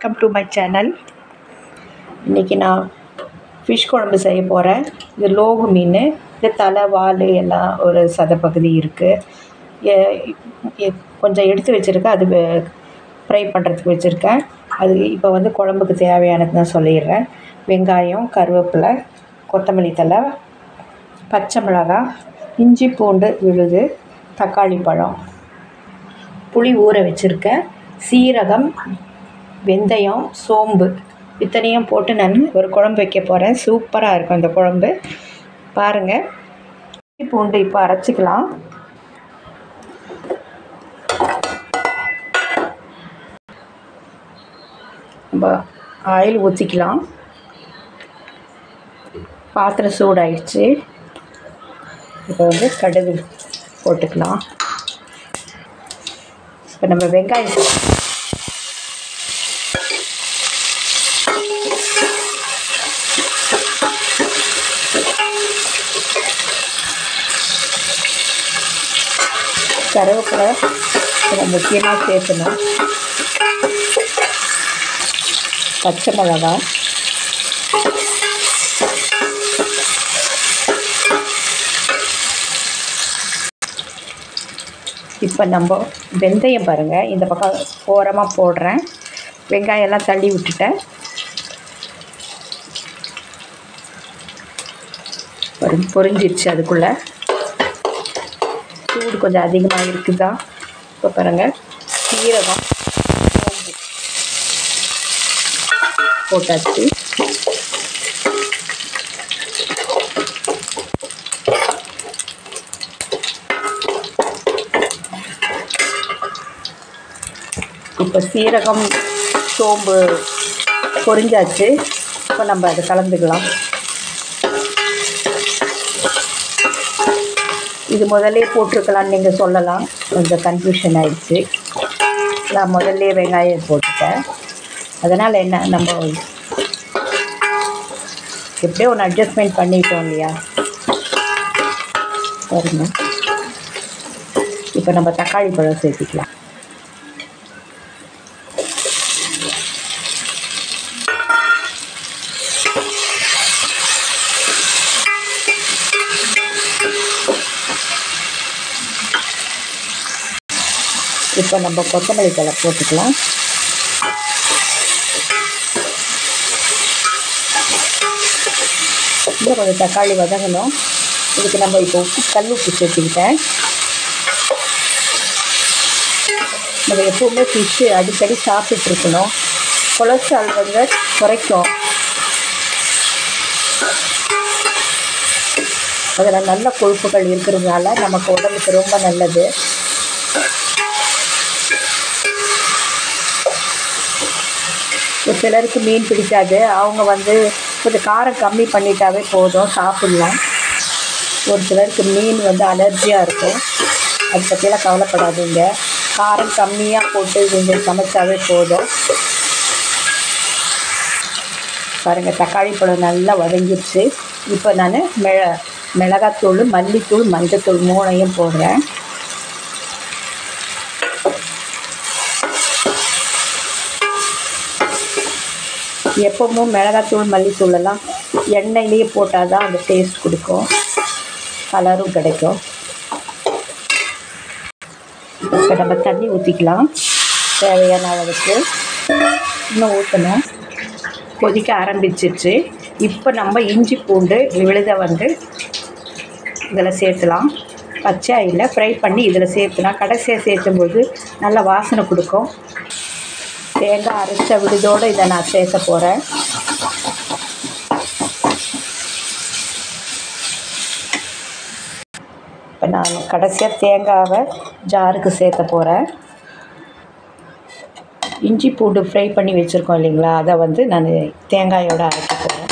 welcome to my channel இன்றைக்கி நான் fish குழம்பு செய்ய போகிறேன் இது லோகு மீன் இது தலை வால் எல்லாம் ஒரு சதைப்பகுதி இருக்குது கொஞ்சம் எடுத்து வச்சுருக்கேன் அது ஃப்ரை பண்ணுறதுக்கு வச்சுருக்கேன் அது இப்போ வந்து குழம்புக்கு தேவையானது நான் சொல்லிடுறேன் வெங்காயம் கருவேப்பிலை கொத்தமல்லி தழை பச்சை மிளகாய் இஞ்சி பூண்டு விழுது தக்காளி பழம் புளி ஊற வச்சுருக்கேன் சீரகம் வெந்தயம் சோம்பு இத்தனையும் போட்டு நான் ஒரு குழம்பு வைக்க போகிறேன் சூப்பராக இருக்கும் இந்த குழம்பு பாருங்கள் இஞ்சி பூண்டு இப்போ அரைச்சிக்கலாம் நம்ம ஆயில் ஊற்றிக்கலாம் பாத்திரம் சூடாயிடுச்சு இப்போ வந்து கடுகு போட்டுக்கலாம் இப்போ நம்ம வெங்காயம் கருவேப்பிலை இதை முக்கியமாக சேர்க்கணும் பச்சை மிளகா இப்போ நம்ம வெந்தயம் பாருங்கள் இந்த பக்கம் ஓரமாக போடுறேன் வெங்காயம் எல்லாம் தள்ளி விட்டுட்டேன் ஒரு பொரிஞ்சிருச்சு அதுக்குள்ளே சூடு கொஞ்சம் அதிகமாக இருக்குதா இப்போ பாருங்கள் சீரகம் சோம்பு போட்டாச்சு இப்போ சீரகம் சோம்பு பொரிஞ்சாச்சு இப்போ நம்ம அதை கலந்துக்கலாம் இது முதல்லே போட்டிருக்கலான்னு நீங்கள் சொல்லலாம் கொஞ்சம் கன்ஃபியூஷன் ஆயிடுச்சு நான் முதல்ல வெங்காயம் போட்டுட்டேன் அதனால் என்ன நம்ம எப்படியோ ஒன்று அட்ஜஸ்ட்மெண்ட் பண்ணிட்டோம் இல்லையா பாருங்க இப்போ நம்ம தக்காளி பழம் சேர்த்திக்கலாம் இப்போ நம்ம கொத்தமல்லி தழை போட்டுக்கலாம் இன்னும் கொஞ்சம் தக்காளி வதங்கணும் இதுக்கு நம்ம இப்போ உப்பு கல் உப்பு சேர்த்துக்கிட்டேன் நம்ம எப்போவுமே ஃபிஷ்ஷு அடிக்கடி சாப்பிட்ருக்கணும் கொலஸ்ட்ரால் வந்து குறைக்கும் அதில் நல்ல கொழுப்புகள் இருக்கிறதுனால நமக்கு உடம்புக்கு ரொம்ப நல்லது ஒரு சிலருக்கு மீன் பிடிக்காது அவங்க வந்து கொஞ்சம் காரம் கம்மி பண்ணிட்டாவே போதும் சாப்பிட்லாம் ஒரு சிலருக்கு மீன் வந்து அலர்ஜியாக இருக்கும் அதை பற்றியெல்லாம் கவலைப்படாதீங்க காரம் கம்மியாக போட்டு நீங்கள் சமைச்சாவே போதும் பாருங்கள் தக்காளி பழம் நல்லா வதங்கிடுச்சு இப்போ நான் மிள மிளகாத்தூள் மல்லித்தூள் மஞ்சத்தூள் மூணையும் போடுறேன் எப்பவும் மிளகாத்தூள் மல்லித்தூள் எல்லாம் எண்ணெயிலேயே போட்டால் தான் அந்த டேஸ்ட் கொடுக்கும் கலரும் கிடைக்கும் இப்போ நம்ம தண்ணி ஊற்றிக்கலாம் தேவையான அளவுக்கு இன்னும் ஊற்றணும் கொதிக்க ஆரம்பிச்சிருச்சு இப்போ நம்ம இஞ்சி பூண்டு விழுதை வந்து இதில் சேர்த்துலாம் பச்சை இல்லை ஃப்ரை பண்ணி இதில் சேர்த்துனா கடைசியாக சேர்த்தும்போது நல்ல வாசனை கொடுக்கும் தேங்காய் அரைச்ச விழுதோடு இதை நான் சேர்க்க போகிறேன் இப்போ நான் கடைசியாக தேங்காவை ஜாருக்கு சேர்த்த போகிறேன் இஞ்சி பூண்டு ஃப்ரை பண்ணி வச்சுருக்கோம் இல்லைங்களா அதை வந்து நான் தேங்காயோடு அரைக்க போகிறேன்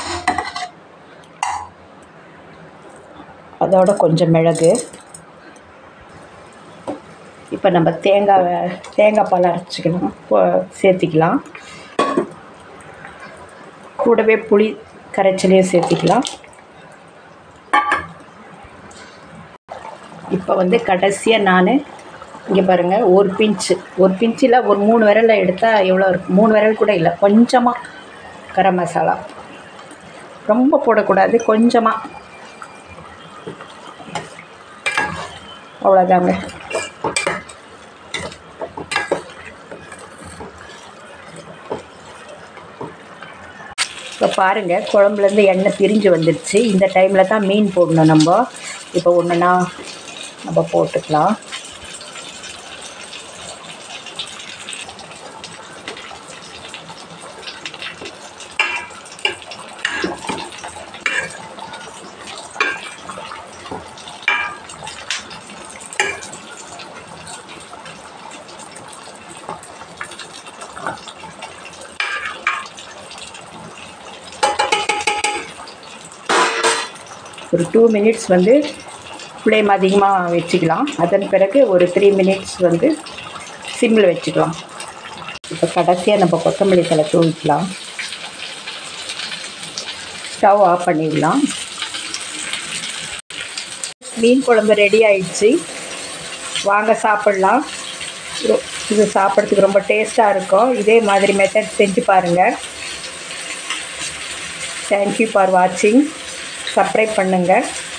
அதோட கொஞ்சம் மிளகு இப்போ நம்ம தேங்காவை தேங்காய் பால் அரைச்சிக்கலாம் சேர்த்திக்கலாம் கூடவே புளி கரைச்சலையும் சேர்த்திக்கலாம் இப்போ வந்து கடைசியாக நான் இங்கே பாருங்கள் ஒரு பிஞ்சு ஒரு பிஞ்சில் ஒரு மூணு விரலில் எடுத்தால் எவ்வளோ இருக்கும் மூணு விரல் கூட இல்லை கொஞ்சமாக கரம் மசாலா ரொம்ப போடக்கூடாது கொஞ்சமாக அவ்வளோதாங்க இப்போ பாருங்கள் குழம்புலேருந்து எண்ணெய் பிரிஞ்சு வந்துடுச்சு இந்த டைமில் தான் மீன் போடணும் நம்ம இப்போ ஒன்றுனா நம்ம போட்டுக்கலாம் ஒரு டூ மினிட்ஸ் வந்து ஃப்ளேம் அதிகமாக வச்சுக்கலாம் அதன் பிறகு ஒரு த்ரீ மினிட்ஸ் வந்து சிம்மில் வச்சுக்கலாம் இப்போ கடைசியாக நம்ம கொத்தமல்லி தலை தூவிக்கலாம் ஸ்டவ் ஆஃப் பண்ணிடலாம் மீன் குழம்பு ரெடி ஆயிடுச்சு வாங்க சாப்பிட்லாம் ரொ- இது சாப்பிட்றதுக்கு ரொம்ப டேஸ்ட்டாக இருக்கும் இதே மாதிரி மெத்தட் செஞ்சு பாருங்கள் தேங்க்யூ ஃபார் வாட்சிங் சப்ஸ்கிரைப் பண்ணுங்கள்